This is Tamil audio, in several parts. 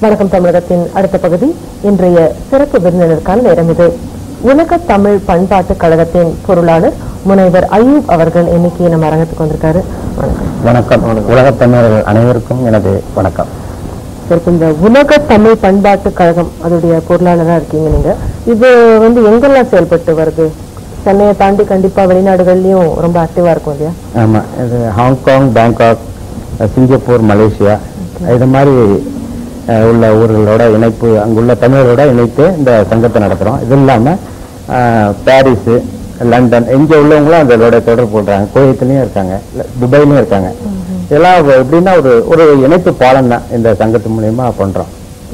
வணக்கம் தமிழகத்தின் அடுத்த பகுதி இன்றைய சிறப்பு விருந்தினருக்கான நேரம் இது உலக தமிழ் பண்பாட்டுக் கழகத்தின் பொருளாளர் முனைவர் அய்யூப் அவர்கள் இன்னைக்கு நம்ம அரங்கத்துக்கு வந்திருக்காரு வணக்கம் வணக்கம் உலகத் தமிழர்கள் அனைவருக்கும் எனது வணக்கம் சரி இப்ப இந்த உலக தமிழ் பண்பாட்டுக் கழகம் அதோடைய பொருளாளரா இருக்கீங்க நீங்க இது வந்து எங்கெல்லாம் செயல்பட்டு வருது சென்னையை தாண்டி கண்டிப்பா வெளிநாடுகள்லயும் ரொம்ப ஆக்டிவா இருக்கும் இல்லையா ஆமா இது ஹாங்காங் பேங்காக் சிங்கப்பூர் மலேசியா இது மாதிரி அஹ், உள்ள ஊர்களோட இணைப்பு அங்குள்ள தமிழர்களோட இணைத்து இந்த சங்கத்தை நடத்துறோம் இது இல்லாம அஹ், பாரிஸ் லண்டன் இங்க உள்ளவங்களும் அதோட தொடர்பு கொள்றாங்க கோயத்துலயும் இருக்காங்க இல்ல, துபாய்லயும் இருக்காங்க இதெல்லாம் ஒரு எப்படின்னா ஒரு ஒரு இணைப்பு பாலம் தான் இந்த சங்கத்து மூலியமா பண்றோம்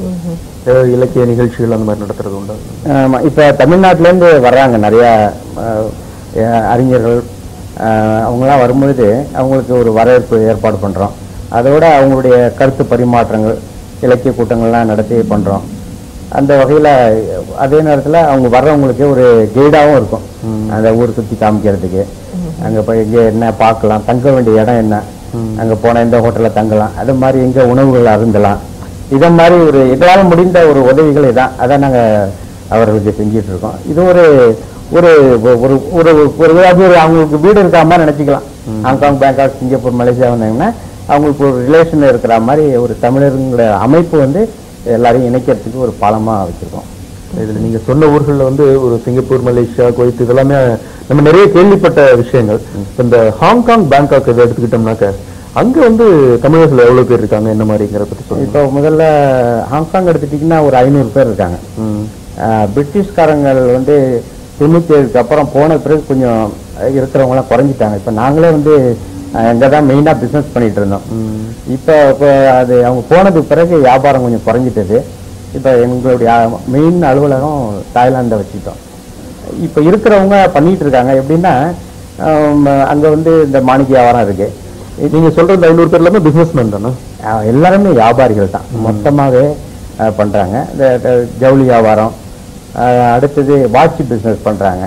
ஏதாவது இலக்கிய நிகழ்ச்சிகள் அந்த மாதிரி நடத்துறது உண்டா ஆமா, இப்ப தமிழ்நாட்டுல இருந்து வர்றாங்க நிறைய அஹ், அஹ், அறிஞர்கள் அஹ், அவங்கெல்லாம் வரும்பொழுது அவங்களுக்கு ஒரு வரவேற்பு ஏற்பாடு பண்றோம் அதோட அவங்களுடைய கருத்து பரிமாற்றங்கள் இலக்கிய கூட்டங்கள்லாம் நடத்தி பண்றோம் அந்த வகையில அதே நேரத்துல அவங்க வர்றவங்களுக்கு ஒரு கைடாவும் இருக்கும் அந்த ஊர் சுத்தி காமிக்கிறதுக்கு அங்க போய் எங்க என்ன பார்க்கலாம் தங்க வேண்டிய இடம் என்ன அங்க போனா எந்த ஹோட்டல்ல தங்கலாம் அது மாதிரி எங்க உணவுகள் அருந்தலாம் இதை மாதிரி ஒரு எங்களால் முடிந்த ஒரு உதவிகள் இதான் அதை நாங்க அவர்களுக்கு செஞ்சிட்டு இருக்கோம் இது ஒரு ஒரு ஒரு ஒரு ஒரு அது ஒரு அவங்களுக்கு வீடு இருக்கிற மாதிரி நினைச்சுக்கலாம் ஹாங்காங் பேங்காக் சிங்கப்பூர் மலேசியா வந்தாங்கன்னா அவங்களுக்கு ஒரு ரிலேஷன் இருக்கிற மாதிரி ஒரு தமிழருங்கிற அமைப்பு வந்து எல்லாரையும் இணைக்கிறதுக்கு ஒரு பாலமா வச்சிருக்கோம் இதுல நீங்க சொன்ன ஊர்கள்ல வந்து ஒரு சிங்கப்பூர் மலேசியா குவைத் இதெல்லாமே நம்ம நிறைய கேள்விப்பட்ட விஷயங்கள் இப்ப இந்த ஹாங்காங் பேங்காக் இதை எடுத்துக்கிட்டோம்னாக்க அங்க வந்து தமிழர்கள் எவ்வளவு பேர் இருக்காங்க என்ன மாதிரிங்கிற பத்தி சொல்லுங்க இப்போ முதல்ல ஹாங்காங் எடுத்துட்டீங்கன்னா ஒரு ஐநூறு பேர் இருக்காங்க ம். ஆஹ் பிரிட்டிஷ்காரங்கள் வந்து தொண்ணூத்தி ஏழுக்கு அப்புறம் போன பிறகு கொஞ்சம் இருக்கிறவங்களாம் குறைஞ்சிட்டாங்க இப்போ நாங்களே வந்து அங்கே தான் மெயினாக பிஸ்னஸ் பண்ணிட்டு இருந்தோம் இப்போ இப்போ அது அவங்க போனதுக்கு பிறகு வியாபாரம் கொஞ்சம் குறைஞ்சிட்டது இப்போ எங்களுடைய மெயின் அலுவலகம் தாய்லாந்தை வச்சுக்கிட்டோம் இப்போ இருக்கிறவங்க பண்ணிட்டு இருக்காங்க எப்படின்னா அங்கே வந்து இந்த மாணிக்க வியாபாரம் இருக்கு நீங்க சொல்ற இந்த ஐநூறு பேர் எல்லாமே பிசினஸ் மேன் தானே அஹ் எல்லாருமே வியாபாரிகள் தான் மொத்தமாகவே அஹ், பண்றாங்க இந்த அஹ், ஜவுளி வியாபாரம் அஹ், அடுத்தது வாட்ச் பிசினஸ் பண்றாங்க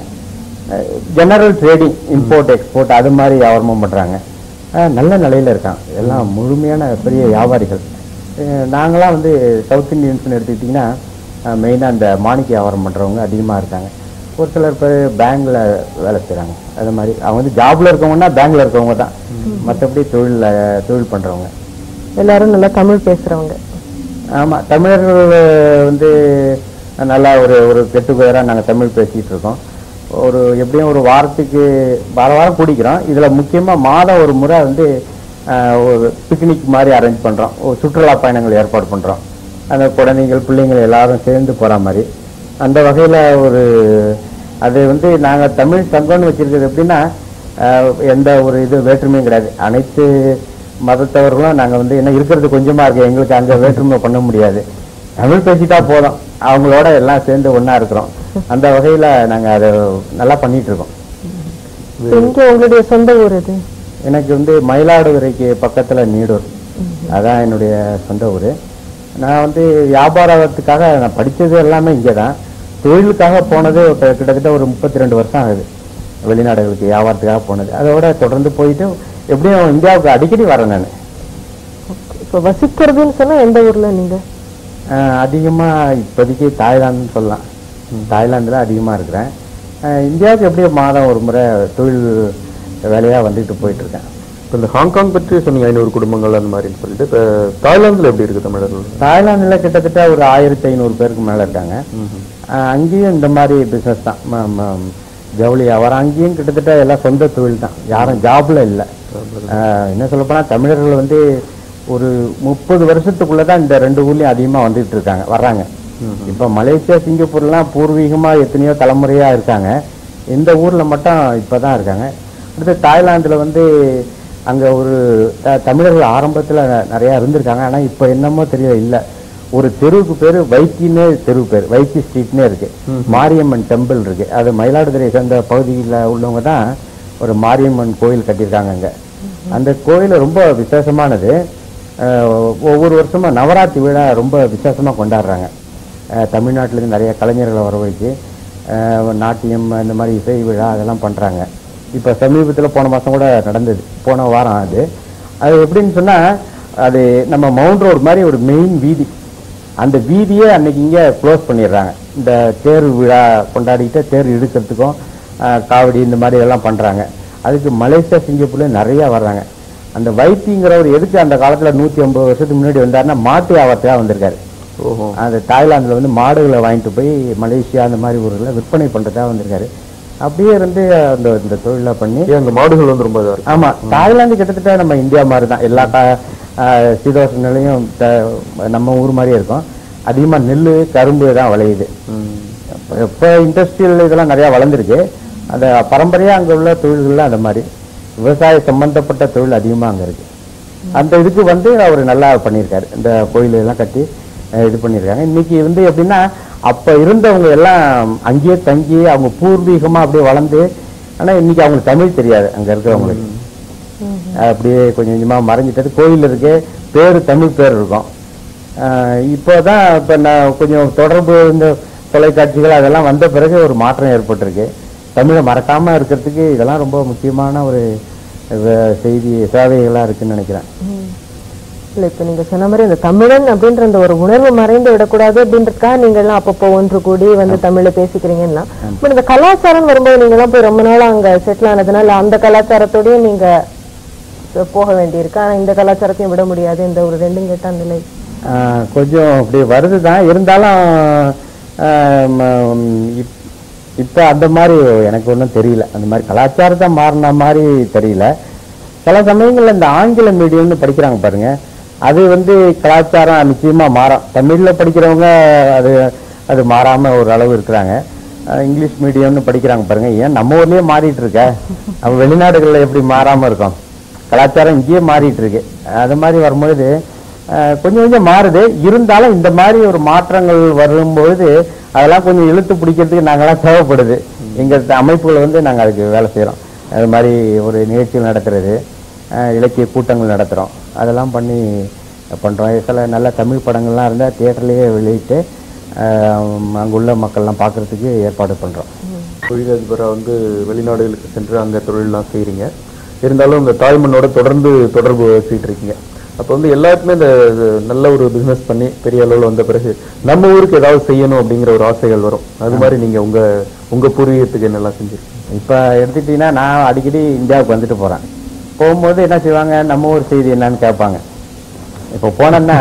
ஜெனரல் ட்ரேடிங் இம்போர்ட் எக்ஸ்போர்ட் அது மாதிரி வியாபாரமும் பண்றாங்க அஹ், நல்ல நிலையில இருக்காங்க எல்லாம் முழுமையான பெரிய வியாபாரிகள் அஹ், நாங்களாம் வந்து சவுத் இந்தியன்ஸ்னு எடுத்துக்கிட்டிங்கன்னா மெயினாக அந்த மாணிக்க வியாபாரம் பண்றவங்க அதிகமாக இருக்காங்க ஒரு சிலர் பேர் பேங்க்ல வேலை செய்றாங்க அது மாதிரி அவங்க வந்து ஜாப்ல இருக்கவங்கன்னா பேங்க்ல இருக்கவங்க தான் மற்றபடி தொழில் தொழில் பண்றவங்க எல்லாரும் நல்லா தமிழ் பேசுறவங்க ஆமா தமிழர்கள் வந்து நல்லா ஒரு ஒரு கெட்டுக்குதராக நாங்க தமிழ் பேசிட்டு இருக்கோம் ஒரு எப்படியும் ஒரு வாரத்துக்கு வார வாரம் குடிக்கிறோம் இதுல முக்கியமா மாதம் ஒரு முறை வந்து ஆஹ், ஒரு பிக்னிக் மாதிரி அரேஞ்ச் பண்றோம் ஒரு சுற்றுலா பயணங்கள் ஏற்பாடு பண்றோம் அந்த குழந்தைகள் பிள்ளைங்கள் எல்லாரும் சேர்ந்து போற மாதிரி அந்த வகையில ஒரு அது வந்து நாங்க தமிழ் சங்கம்னு வச்சிருக்கிறது எப்படின்னா ஆஹ், எந்த ஒரு இது வேற்றுமையும் கிடையாது அனைத்து மதத்தவர்களும் நாங்க வந்து என்ன இருக்கிறது கொஞ்சமா இருக்கு எங்களுக்கு அங்க வேற்றுமை பண்ண முடியாது தமிழ் பேசிட்டா போதும் அவங்களோட எல்லாம் சேர்ந்து ஒண்ணா இருக்கிறோம் அந்த வகையில நாங்க அதை நல்லா பண்ணிட்டு இருக்கோம் இங்க உங்களுடைய சொந்த ஊர் இது எனக்கு வந்து மயிலாடுதுறைக்கு பக்கத்துல நீடூர் அதான் என்னுடைய சொந்த ஊர் நான் வந்து வியாபாரத்துக்காக நான் படிச்சது எல்லாமே இங்கே தான் தொழிலுக்காக போனது இப்ப கிட்டத்தட்ட ஒரு முப்பத்தி ரெண்டு வருஷம் ஆகுது வெளிநாடுகளுக்கு வியாபாரத்துக்காக போனது அதோட தொடர்ந்து போயிட்டு எப்படியும் இந்தியாவுக்கு அடிக்கடி வரேன் நான் இப்ப வசிக்கிறதுன்னு சொன்னா எந்த ஊர்ல நீங்க ஆஹ் அதிகமா இப்போதைக்கு தாய்லாந்துன்னு சொல்லலாம் தாய்லாந்துல அதிகமா இருக்கிறேன் ஆஹ் இந்தியாவுக்கு எப்படியும் மாதம் ஒரு முறை தொழில் வேலையா வந்துட்டு போயிட்டு இருக்கேன் இப்ப இந்த ஹாங்காங் பற்றி சொன்னீங்க ஐநூறு குடும்பங்கள் அந்த மாதிரின்னு சொல்லிட்டு இப்ப தாய்லாந்துல எப்படி இருக்கு தமிழர்கள் தாய்லாந்துல கிட்டத்தட்ட ஒரு ஆயிரத்தி ஐநூறு பேருக்கு மேல இருக்காங்க ஆஹ் அங்கேயும் இந்த மாதிரி பிசினஸ் தான் ம- ம- ஜவுளி வியாபாரம் அங்கேயும் கிட்டத்தட்ட எல்லாம் சொந்த தொழில் தான் யாரும் ஜாப்ல இல்லை என்ன சொல்ல போனா தமிழர்கள் வந்து ஒரு முப்பது வருஷத்துக்குள்ள தான் இந்த ரெண்டு ஊர்லயும் அதிகமா வந்துட்டு இருக்காங்க வர்றாங்க இப்ப மலேசியா சிங்கப்பூர்லாம் பூர்வீகமா எத்தனையோ தலைமுறையா இருக்காங்க இந்த ஊர்ல மட்டும் இப்பதான் இருக்காங்க அடுத்து தாய்லாந்துல வந்து அங்க ஒரு த- தமிழர்கள் ஆரம்பத்துல ந- நிறைய இருந்திருக்காங்க ஆனா இப்ப என்னமோ தெரியல இல்ல ஒரு தெருவுக்கு பேரு வைத்தின்னு தெரு பேர் வைத்தி ஸ்ட்ரீட்னே இருக்கு மாரியம்மன் டெம்பிள் இருக்கு அது மயிலாடுதுறை சேர்ந்த பகுதியில் உள்ளவங்க தான் ஒரு மாரியம்மன் கோயில் கட்டியிருக்காங்க அங்க அந்த கோயில் ரொம்ப விசேஷமானது அஹ் ஒவ்வொரு வருஷமும் நவராத்திரி விழா ரொம்ப விசேஷமா கொண்டாடுறாங்க அஹ் தமிழ்நாட்டுல இருந்து நிறைய கலைஞர்களை வரவழைச்சு அஹ் நாட்டியம் இந்த மாதிரி இசை விழா அதெல்லாம் பண்றாங்க இப்ப சமீபத்துல போன மாசம் கூட நடந்தது போன வாரம் அது அது எப்படின்னு சொன்னா அது நம்ம மவுண்ட் ரோடு மாதிரி ஒரு மெயின் வீதி அந்த வீதியே அன்னைக்கு இங்கே க்ளோஸ் பண்ணிடுறாங்க இந்த தேர் விழா கொண்டாடிட்டு தேர் இழுக்கிறதுக்கும் ஆஹ், காவடி இந்த மாதிரி எல்லாம் பண்றாங்க அதுக்கு மலேசியா சிங்கப்பூர்ல நிறைய வர்றாங்க அந்த வைத்திங்கிறவர் எதுக்கு அந்த காலத்துல நூத்தி ஐம்பது வருஷத்துக்கு முன்னாடி வந்தாருன்னா மாட்டு வியாபாரத்துக்காக வந்திருக்காரு ஓஹோ அந்த தாய்லாந்துல வந்து மாடுகளை வாங்கிட்டு போய் மலேசியா அந்த மாதிரி ஊர்ல விற்பனை பண்றதா வந்திருக்காரு அப்படியே இருந்து அந்த இந்த தொழிலா பண்ணி ஏன் அந்த மாடுகள் வந்து ரொம்ப இதா இருக்கு ஆமா தாய்லாந்து கிட்டத்தட்ட நம்ம இந்தியா மாதிரி தான் எல்லா கா- ஆஹ் சீதோஷ நிலையும் த- நம்ம ஊர் மாதிரியே இருக்கும் அதிகமா நெல் கரும்பு தான் விளையுது இப்போ இண்டஸ்ட்ரியல் இதெல்லாம் நிறைய வளர்ந்துருக்கு அந்த பரம்பரையா அங்க உள்ள தொழில்கள்லாம் அந்த மாதிரி விவசாய சம்பந்தப்பட்ட தொழில் அதிகமா அங்க இருக்கு அந்த இதுக்கு வந்து அவர் நல்லா பண்ணியிருக்காரு இந்த கோயில் எல்லாம் கட்டி அஹ், இது பண்ணியிருக்காங்க இன்னைக்கு வந்து எப்படின்னா அப்ப இருந்தவங்க எல்லாம் அங்கேயே தங்கி அவங்க பூர்வீகமா அப்படியே வளர்ந்து ஆனா இன்னைக்கு அவங்களுக்கு தமிழ் தெரியாது அங்க இருக்கிறவங்களுக்கு அப்படியே கொஞ்சம் கொஞ்சமா மறைஞ்சிட்டது கோயில் இருக்கு பேரு தமிழ் பேர் இருக்கும் ஆஹ் இப்போதான் இப்ப நான் கொஞ்சம் தொடர்பு இந்த தொலைக்காட்சிகள் அதெல்லாம் வந்த பிறகு ஒரு மாற்றம் ஏற்பட்டிருக்கு தமிழை மறக்காம இருக்கிறதுக்கு இதெல்லாம் ரொம்ப முக்கியமான ஒரு வே- செய்தி சேவைகளா இருக்குன்னு நினைக்கிறேன் இல்ல இப்ப நீங்க சொன்ன மாதிரி இந்த தமிழன் அப்படின்ற அந்த ஒரு உணர்வு மறைந்து விடக்கூடாது அப்படின்றதுக்காக நீங்க எல்லாம் அப்பப்போ ஒன்று கூடி வந்து தமிழ்ல பேசிக்கிறீங்கன்னா பட் இந்த கலாச்சாரம் வரும்போது நீங்க எல்லாம் போய் ரொம்ப நாளா அங்க செட்டில் ஆனதுனால அந்த கலாச்சாரத்தோடயும் நீங்க போக வேண்டியிருக்கு ஆனா இந்த கலாச்சாரத்தையும் விட முடியாது இந்த ஒரு ரெண்டும் கெட்ட நிலை ஆஹ் கொஞ்சம் அப்படி வருது தான் இருந்தாலும் ஆஹ் ம- இப்- இப்ப அந்த மாதிரி எனக்கு ஒன்றும் தெரியல அந்த மாதிரி கலாச்சாரத்தை மாறின மாதிரி தெரியல சில சமயங்கள்ல இந்த ஆங்கில மீடியம்னு படிக்கிறாங்க பாருங்க அது வந்து கலாச்சாரம் நிச்சயமா மாறும் தமிழ்ல படிக்கிறவங்க அது அது மாறாம ஒரு அளவு இருக்கிறாங்க ஆஹ் இங்கிலீஷ் மீடியம்னு படிக்கிறாங்க பாருங்க ஏன் நம்ம ஊர்லயே மாறிட்டு இருக்க அப்ப வெளிநாடுகள்ல எப்படி மாறாம இருக்கும் கலாச்சாரம் இங்கேயே மாறிட்டு இருக்கு அது மாதிரி வரும்பொழுது அஹ், கொஞ்சம் கொஞ்சம் மாறுது இருந்தாலும் இந்த மாதிரி ஒரு மாற்றங்கள் வரும்பொழுது அதெல்லாம் கொஞ்சம் இழுத்து பிடிக்கிறதுக்கு நாங்கெல்லாம் தேவைப்படுது எங்க அமைப்புகள் வந்து நாங்க அதுக்கு வேலை செய்றோம் அது மாதிரி ஒரு நிகழ்ச்சிகள் நடத்துறது அஹ், இலக்கிய கூட்டங்கள் நடத்துறோம் அதெல்லாம் பண்ணி பண்றோம் சில நல்ல தமிழ் படங்கள்லாம் இருந்தா தியேட்டர்லயே வெளியிட்டு அஹ், அங்குள்ள மக்கள்லாம் பார்க்கறதுக்கு ஏற்பாடு பண்றோம் தொழிலதிபரா வந்து வெளிநாடுகளுக்கு சென்று அங்க தொழிலெல்லாம் செய்றீங்க இருந்தாலும் இந்த தாய்மண்ணோட தொடர்ந்து தொடர்பு வச்சுட்டு இருக்கீங்க அப்போ வந்து எல்லாருக்குமே இந்த இது நல்ல ஒரு பிசினஸ் பண்ணி பெரிய அளவுல வந்த பிறகு நம்ம ஊருக்கு ஏதாவது செய்யணும் அப்படிங்கிற ஒரு ஆசைகள் வரும் அது மாதிரி நீங்க உங்க உங்க பூர்வீகத்துக்கு என்னெல்லாம் செஞ்சிருக்கீங்க இப்போ எடுத்துட்டீங்கன்னா நான் அடிக்கடி இந்தியாவுக்கு வந்துட்டு போறேன் போகும்போது என்ன செய்வாங்க நம்ம ஊர் செய்தி என்னன்னு கேட்பாங்க இப்போ போனேன்னா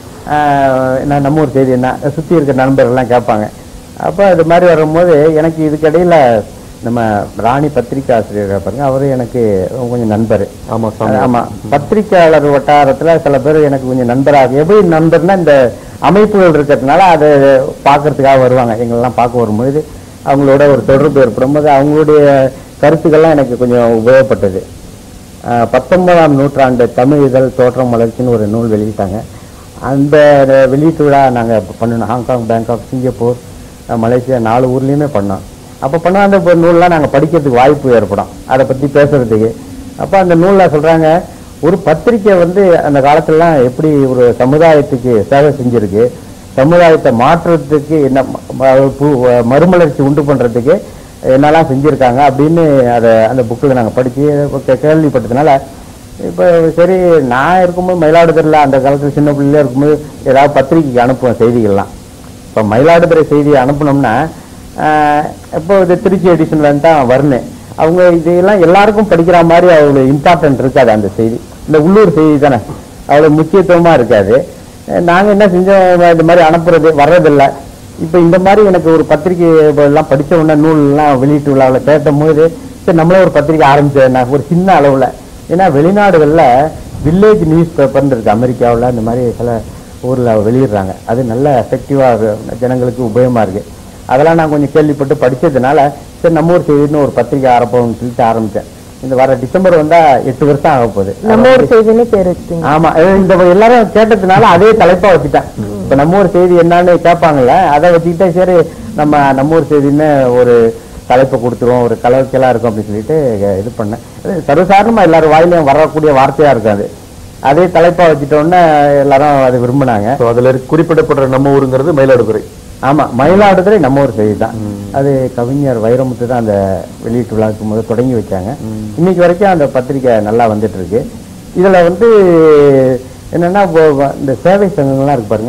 ஆஹ், என்ன நம்ம ஊர் செய்தி என்ன சுற்றி இருக்க நண்பர்கள்லாம் கேட்பாங்க அப்போ இது மாதிரி வரும்போது எனக்கு இதுக்கிடையில நம்ம ராணி பத்திரிக்கை ஆசிரியர் பாருங்க அவரு எனக்கு கொஞ்சம் நண்பர் ஆமா சாமி ஆமா பத்திரிக்கையாளர் வட்டாரத்துல சில பேர் எனக்கு கொஞ்சம் நண்பராக எப்படி நண்பர்னா இந்த அமைப்புகள் இருக்கிறதுனால அதை பார்க்கறதுக்காக வருவாங்க எங்களெல்லாம் பார்க்க வரும்பொழுது அவங்களோட ஒரு தொடர்பு ஏற்படும் போது அவங்களுடைய கருத்துக்கள்லாம் எனக்கு கொஞ்சம் உபயோகப்பட்டது ஆஹ் பத்தொன்பதாம் நூற்றாண்டு தமிழ் இதழ் தோற்றம் வளர்ச்சின்னு ஒரு நூல் வெளியிட்டாங்க அந்த வெளியீட்டு விழா நாங்கள் பண்ணணும் ஹாங்காங் பேங்காக் சிங்கப்பூர் அஹ் மலேசியா நாலு ஊர்லேயுமே பண்ணோம் அப்போ பண்ண அந்த ஒரு நூல்லாம் நாங்கள் படிக்கிறதுக்கு வாய்ப்பு ஏற்படும் அதை பற்றி பேசுறதுக்கு அப்போ அந்த நூலில் சொல்கிறாங்க ஒரு பத்திரிக்கை வந்து அந்த காலத்துலலாம் எப்படி ஒரு சமுதாயத்துக்கு சேவை செஞ்சிருக்கு சமுதாயத்தை மாற்றுறதுக்கு என்ன ம- பு- மறுமலர்ச்சி உண்டு பண்ணுறதுக்கு என்னெல்லாம் செஞ்சுருக்காங்க அப்படின்னு அதை அந்த புக்கில் நாங்கள் படித்து கேள்விப்பட்டதுனால இப்போ சரி நான் இருக்கும்போது மயிலாடுதுறையில் அந்த காலத்தில் சின்ன பிள்ளையா இருக்கும்போது ஏதாவது பத்திரிக்கைக்கு அனுப்புவேன் செய்திகள்லாம் இப்போ மயிலாடுதுறை செய்தியை அனுப்புனோம்னா ஆஹ், இப்போ இது திருச்சி எடிஷன்ல தான் வரணும் அவங்க இதெல்லாம் எல்லாருக்கும் படிக்கிற மாதிரி அவ்வளோ இம்பார்ட்டன்ட் இருக்காது அந்த செய்தி இந்த உள்ளூர் செய்தி தானே அவ்வளோ முக்கியத்துவமா இருக்காது அஹ் நாங்க என்ன செஞ்சோம் இந்த மாதிரி அனுப்புறது வர்றதில்லை இப்போ இந்த மாதிரி எனக்கு ஒரு பத்திரிக்கை எல்லாம் படிச்ச உடனே நூல்லாம் வெளியீட்டு விழாவில் கேட்டும் போது சரி நம்மளே ஒரு பத்திரிக்கை ஆரம்பிச்சேன் ஒரு சின்ன அளவுல ஏன்னா வெளிநாடுகள்ல வில்லேஜ் நியூஸ் பேப்பர்னு இருக்கு அமெரிக்காவுல இந்த மாதிரி சில ஊர்ல வெளியிடுறாங்க அது நல்ல எஃபெக்டிவா ஜனங்களுக்கு உபயோகமா இருக்கு அதெல்லாம் நான் கொஞ்சம் கேள்விப்பட்டு படிச்சதுனால சரி நம்ம ஊர் செய்தின்னு ஒரு பத்திரிக்கை ஆரம்பம்னு சொல்லிட்டு ஆரம்பிச்சேன் இந்த வர டிசம்பர் வந்தா எட்டு வருஷம் ஆக போகுது நம்ம ஒரு செய்தின்னு பேர் வச்சுட்டீங்க ஆமா இது இந்த எல்லாரும் கேட்டதுனால அதே தலைப்பா வச்சுட்டேன் இப்ப நம்ம ஊர் செய்தி என்னன்னு கேட்பாங்கல்ல அதை வச்சுக்கிட்டே சரி நம்ம நம்ம ஊர் செய்தின்னு ஒரு தலைப்பை கொடுத்துருவோம் ஒரு கலவைக்கெல்லாம் இருக்கும் அப்படின்னு சொல்லிட்டு இது பண்ணேன் அது சர்வசாதாரணமா எல்லாரும் வாயிலையும் வரக்கூடிய வார்த்தையா இருக்காது அதே தலைப்பா வச்சுட்டோன்னே எல்லாரும் அதை விரும்பினாங்க ஸோ அதுல குறிப்பிடப்படுற நம்ம ஊருங்கிறது மயிலாடுதுறை ஆமா மயிலாடுதுறை நம்ம ஊர் செய்தி தான் அது கவிஞர் வைரமுத்து தான் அந்த வெளியீட்டு விழாவுக்கு முதல் தொடங்கி வச்சாங்க இன்னைக்கு வரைக்கும் அந்த பத்திரிக்கை நல்லா வந்துட்டு இருக்கு இதுல வந்து என்னன்னா இப்போ வ- இந்த சேவை சங்கங்கள்லாம் இருக்கு பாருங்க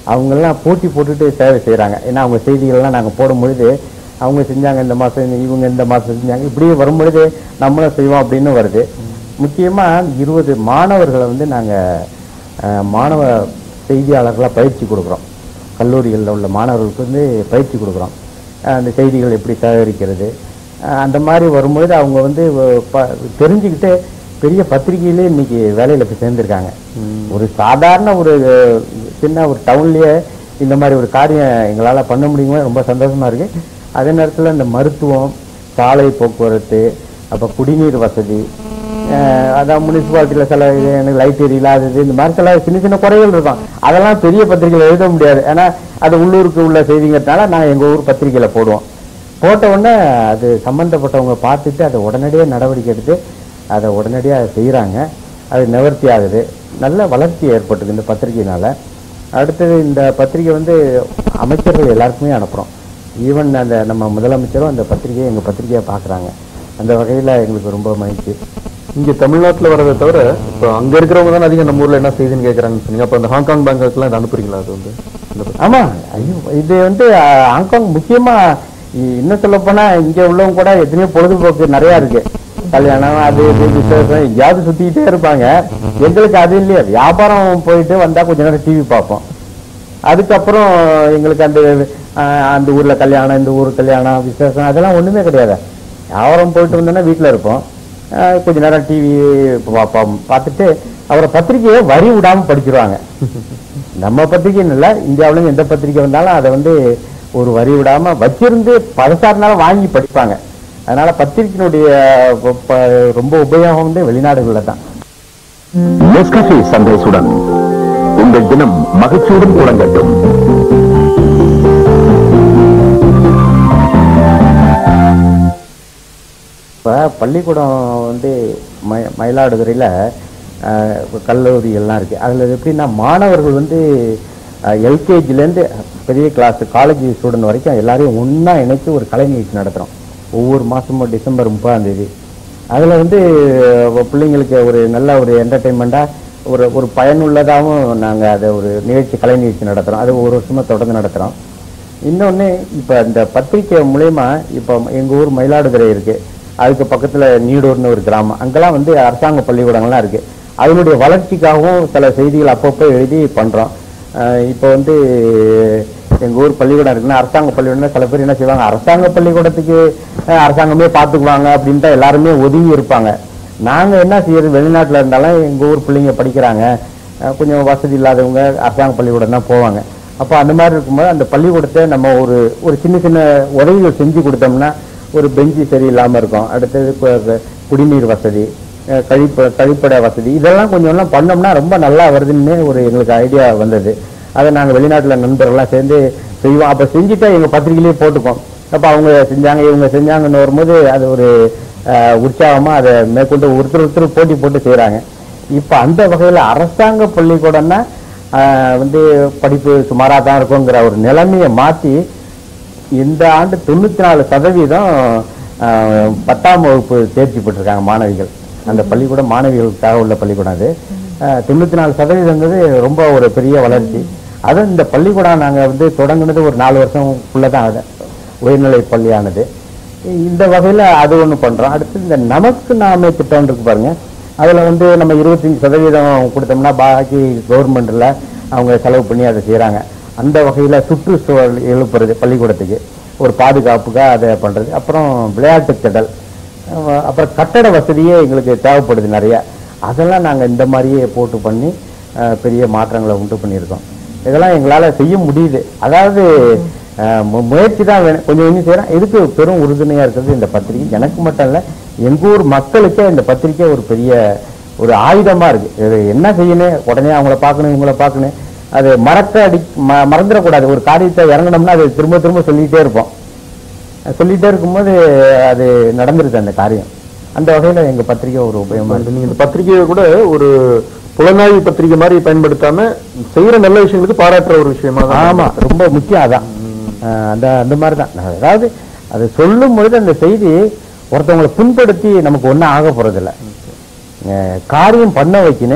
அவங்கெல்லாம் போட்டி போட்டுட்டு சேவை செய்கிறாங்க ஏன்னா அவங்க செய்திகள்லாம் நாங்கள் போடும் பொழுது அவங்க செஞ்சாங்க இந்த மாதம் இவங்க இந்த மாதம் செஞ்சாங்க இப்படியே வரும்பொழுது நம்மளும் செய்வோம் அப்படின்னு வருது முக்கியமாக இருபது மாணவர்களை வந்து நாங்கள் மாணவ செய்தியாளர்களாக பயிற்சி கொடுக்குறோம் கல்லூரிகளில் உள்ள மாணவர்களுக்கு வந்து பயிற்சி கொடுக்குறோம் அஹ் அந்த செய்திகள் எப்படி சேகரிக்கிறது அஹ் அந்த மாதிரி வரும்பொழுது அவங்க வந்து வ- ப- தெரிஞ்சுக்கிட்டு பெரிய பத்திரிகையிலே இன்னைக்கு வேலையில் போய் சேர்ந்துருக்காங்க ஒரு சாதாரண ஒரு அஹ், சின்ன ஒரு டவுன்லயே இந்த மாதிரி ஒரு காரியம் எங்களால் பண்ண முடியுமோ ரொம்ப சந்தோஷமா இருக்கு அதே நேரத்தில் இந்த மருத்துவம் சாலை போக்குவரத்து அப்போ குடிநீர் வசதி அஹ் அதான் முனிசிபாலிட்டியில் சில இது எனக்கு லைட் எரியலாதது இந்த மாதிரி சில சின்ன சின்ன குறைகள் இருக்கும் அதெல்லாம் பெரிய பத்திரிகையில் எழுத முடியாது ஏன்னா அது உள்ளூருக்கு உள்ள செய்திங்கிறதுனால நாங்கள் எங்கள் ஊர் பத்திரிகையில் போடுவோம் போட்ட உடனே அது சம்மந்தப்பட்டவங்க பார்த்துட்டு அதை உடனடியாக நடவடிக்கை எடுத்து அதை உடனடியாக செய்கிறாங்க அது நிவர்த்தி ஆகுது நல்ல வளர்ச்சி ஏற்பட்டுது இந்த பத்திரிகையினால அடுத்தது இந்த பத்திரிகை வந்து அமைச்சர்கள் எல்லாருக்குமே அனுப்புகிறோம் ஈவன் அந்த நம்ம முதலமைச்சரும் அந்த பத்திரிகையை எங்கள் பத்திரிகையை பார்க்குறாங்க அந்த வகையில் எங்களுக்கு ரொம்ப மகிழ்ச்சி இங்க தமிழ்நாட்டுல வரதை தவிர இப்போ அங்க இருக்கிறவங்க தான் அதிகம் நம்ம ஊர்ல என்ன செய்தின்னு கேக்குறாங்கன்னு சொன்னீங்க அப்ப அந்த ஹாங்காங் பேங்காக்லாம் இதை அனுப்புறீங்களா அது வந்து இந்த பத்தி? ஆமா ஐயோ இது வந்து அஹ், ஹாங்காங் முக்கியமா இ- இன்னும் சொல்ல போனா இங்க உள்ளவங்க கூட எத்தனையோ பொழுதுபோக்கு நிறைய இருக்கு கல்யாணம் அது இது விசேஷம் எங்கேயாவது சுத்திக்கிட்டே இருப்பாங்க எங்களுக்கு அது இல்லையா வியாபாரம் போயிட்டு வந்தா கொஞ்ச நேரம் டிவி பார்ப்போம் அதுக்கப்புறம் எங்களுக்கு அந்த அஹ், அந்த ஊர்ல கல்யாணம் இந்த ஊர் கல்யாணம் விசேஷம் அதெல்லாம் ஒண்ணுமே கிடையாது வியாபாரம் போயிட்டு வந்தோன்னா வீட்டுல இருப்போம் அஹ், கொஞ்ச நேரம் டிவி பார்ப்போம் பார்த்துட்டு அவரை பத்திரிக்கையை வரி விடாம படிச்சிருவாங்க நம்ம பத்திரிக்கைன்னு இல்லை இந்தியாவிலும் எந்த பத்திரிக்கை வந்தாலும் அதை வந்து ஒரு வரி விடாம வச்சிருந்து பழசாருனாலும் வாங்கி படிப்பாங்க அதனால பத்திரிக்கையினுடைய ப- ப- ரொம்ப உபயோகம் வந்து வெளிநாடுகளில் தான் நெஸ்கஃபே சந்தோஷுடன் உங்கள் தினம் மகிழ்ச்சியுடன் தொடங்கட்டும் இப்போ பள்ளிக்கூடம் வந்து மய மயிலாடுதுறையில் கல்லூரிகள்லாம் இருக்குது அதில் எப்படின்னா மாணவர்கள் வந்து எல்கேஜிலேருந்து பெரிய கிளாஸ் காலேஜ் ஸ்டூடெண்ட் வரைக்கும் எல்லாரையும் ஒன்றா இணைத்து ஒரு கலை நிகழ்ச்சி நடத்துகிறோம் ஒவ்வொரு மாதமும் டிசம்பர் முப்பதாம் தேதி அதில் வந்து அஹ், பிள்ளைங்களுக்கு ஒரு நல்ல ஒரு என்டர்டெயின்மெண்ட்டாக ஒரு ஒரு பயனுள்ளதாகவும் நாங்கள் அதை ஒரு நிகழ்ச்சி கலை நிகழ்ச்சி நடத்துகிறோம் அது ஒரு வருஷமாக தொடர்ந்து நடத்துகிறோம் இன்னொன்று இப்போ இந்த பத்திரிக்கை மூலயமா இப்போ எங்கள் ஊர் மயிலாடுதுறை இருக்கு அதுக்கு பக்கத்தில் நீடூர்னு ஒரு கிராமம் அங்கெல்லாம் வந்து அரசாங்க பள்ளிக்கூடங்கள்லாம் இருக்கு அதனுடைய வளர்ச்சிக்காகவும் சில செய்திகள் அப்பப்போ எழுதி பண்ணுறோம் இப்போ வந்து எங்கள் ஊர் பள்ளிக்கூடம் இருக்குன்னா அரசாங்க பள்ளிக்கூடம் சில பேர் என்ன செய்வாங்க அரசாங்க பள்ளிக்கூடத்துக்கு அஹ், அரசாங்கமே பார்த்துக்குவாங்க அப்படின்ட்டு எல்லாருமே ஒதுங்கி இருப்பாங்க நாங்கள் என்ன செய்யறது வெளிநாட்டில் இருந்தாலும் எங்கள் ஊர் பிள்ளைங்க படிக்கிறாங்க அஹ், கொஞ்சம் வசதி இல்லாதவங்க அரசாங்க பள்ளிக்கூடம் தான் போவாங்க அப்போ அந்த மாதிரி இருக்கும்போது அந்த பள்ளிக்கூடத்தை நம்ம ஒரு ஒரு சின்ன சின்ன உதவிகள் செஞ்சு கொடுத்தோம்னா ஒரு பெஞ்சு சரியில்லாமல் இருக்கும் அடுத்தது கு- கு- குடிநீர் வசதி அஹ் கழிப்ப கழிப்பட வசதி இதெல்லாம் கொஞ்சம் எல்லாம் பண்ணோம்னா ரொம்ப நல்லா வருதுன்னு ஒரு எங்களுக்கு ஐடியா வந்தது அதை நாங்கள் வெளிநாட்டில் நண்பர்கள்லாம் சேர்ந்து செய்வோம் அப்போ செஞ்சுட்டா எங்கள் பத்திரிகையிலேயே போட்டுப்போம் அப்போ அவங்க செஞ்சாங்க இவங்க செஞ்சாங்கன்னு வரும்போது அது ஒரு அஹ், உற்சாகமா அதை மேற்கொண்டு ஒருத்தர் ஒருத்தர் போட்டி போட்டு செய்கிறாங்க இப்போ அந்த வகையில் அரசாங்க பள்ளிக்கூடம்னா ஆஹ் வந்து படிப்பு சுமாராக தான் இருக்குங்கிற ஒரு நிலைமையை மாற்றி இந்த ஆண்டு தொண்ணூற்றி நாலு சதவீதம் ஆஹ், பத்தாம் வகுப்பு தேர்ச்சி பெற்றிருக்காங்க மாணவிகள் அந்த பள்ளிக்கூடம் மாணவிகளுக்காக உள்ள பள்ளிக்கூடம் அது தொண்ணூற்றி நாலு சதவீதங்கிறது ரொம்ப ஒரு பெரிய வளர்ச்சி அதுவும் இந்த பள்ளிக்கூடம் நாங்கள் வந்து தொடங்குனது ஒரு நாலு வருஷம்குள்ளே தான் அது உயர்நிலை பள்ளியானது இந்த வகையில் அது ஒன்று பண்ணுறோம் அடுத்து இந்த நமக்கு நாமே திட்டம் இருக்கு பாருங்க அதில் வந்து நம்ம இருபத்தஞ்சி சதவீதம் கொடுத்தோம்னா பாக்கி கவர்மெண்ட்டில் அவங்க செலவு பண்ணி அதை செய்கிறாங்க அந்த வகையில் சுற்றுச்சூழல் எழுப்புறது பள்ளிக்கூடத்துக்கு ஒரு பாதுகாப்புக்காக அதை பண்ணுறது அப்புறம் விளையாட்டு திடல் அஹ் அப்புறம் கட்டட வசதியே எங்களுக்கு தேவைப்படுது நிறைய அதெல்லாம் நாங்கள் இந்த மாதிரியே போட்டு பண்ணி அஹ், பெரிய மாற்றங்களை உண்டு பண்ணியிருக்கோம் இதெல்லாம் எங்களால் செய்ய முடியுது அதாவது அஹ், மு- முயற்சி தான் வேணும் கொஞ்சம் கொஞ்சம் செய்கிறோம் இதுக்கு பெரும் உறுதுணையாக இருக்கிறது இந்த பத்திரிகை எனக்கு மட்டும் இல்லை எங்கள் ஊர் மக்களுக்கே இந்த பத்திரிக்கை ஒரு பெரிய ஒரு ஆயுதமாக இருக்குது இது என்ன செய்யணும் உடனே அவங்கள பார்க்கணும் இவங்கள பார்க்கணும் அது மறக்க அடி ம- மறந்துடக்கூடாது ஒரு காரியத்தை இறங்கணும்னா அது திரும்ப திரும்ப சொல்லிகிட்டே இருப்போம் சொல்லிட்டே இருக்கும்போது அது நடந்துருது அந்த காரியம் அந்த வகையில் எங்கள் பத்திரிகை ஒரு உபயோகமாக இருக்கு நீங்க இந்த பத்திரிகையை கூட ஒரு புலனாய்வு பத்திரிகை மாதிரி பயன்படுத்தாம செய்யற நல்ல விஷயங்களுக்கு பாராட்டுற ஒரு விஷயமா தான் ஆமா ரொம்ப முக்கியம் அதான் அஹ் அந்த அந்த மாதிரி தான் நான் அதாவது அது சொல்லும் பொழுது அந்த செய்தி ஒருத்தவங்களை புண்படுத்தி நமக்கு ஒன்றும் ஆக போறதில்ல அஹ் காரியம் பண்ண வைக்கணும்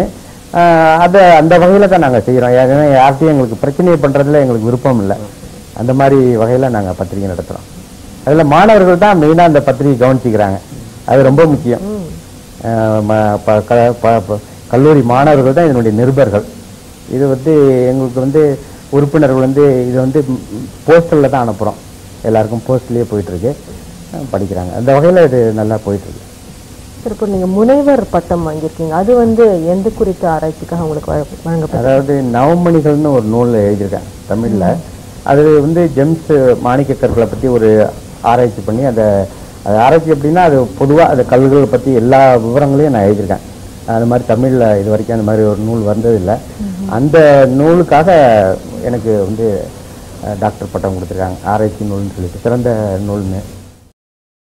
ஆஹ் அதை அந்த வகையில தான் நாங்க செய்யறோம் ஏன்னா யார்கிட்டையும் எங்களுக்கு பிரச்சனையை பண்றதுல எங்களுக்கு விருப்பம் இல்லை அந்த மாதிரி வகையில நாங்க பத்திரிகை நடத்துறோம் அதுல மாணவர்கள் தான் மெயினா அந்த பத்திரிகை கவனிச்சுக்கிறாங்க அது ரொம்ப முக்கியம் ஆஹ் ம- ப- க- ப- ப- கல்லூரி மாணவர்கள் தான் இதனுடைய நிருபர்கள் இது வந்து எங்களுக்கு வந்து உறுப்பினர்கள் வந்து இது வந்து போஸ்டல்ல தான் அனுப்புறோம் எல்லாருக்கும் போஸ்ட்லயே போயிட்டு இருக்கு அஹ் படிக்கிறாங்க அந்த வகையில இது நல்லா போயிட்டு இருக்கு சார் இப்போ நீங்க முனைவர் பட்டம் வாங்கியிருக்கீங்க அது வந்து எந்த குறித்த ஆராய்ச்சிக்காக உங்களுக்கு வழங்க- வழங்கப்பட்டது அதாவது நவமணிகள்னு ஒரு நூல் எழுதியிருக்கேன் தமிழ்ல அது வந்து ஜெம்ஸ் மாணிக்க கற்களை பத்தி ஒரு ஆராய்ச்சி பண்ணி அதை அது ஆராய்ச்சி எப்படின்னா அது பொதுவா அந்த கல்களை பத்தி எல்லா விவரங்களையும் நான் எழுதியிருக்கேன் அது மாதிரி தமிழ்ல இது வரைக்கும் அந்த மாதிரி ஒரு நூல் வந்ததில்லை அந்த நூலுக்காக எனக்கு வந்து அஹ், டாக்டர் பட்டம் கொடுத்துருக்காங்க ஆராய்ச்சி நூல்னு சொல்லிட்டு சிறந்த நூல்னு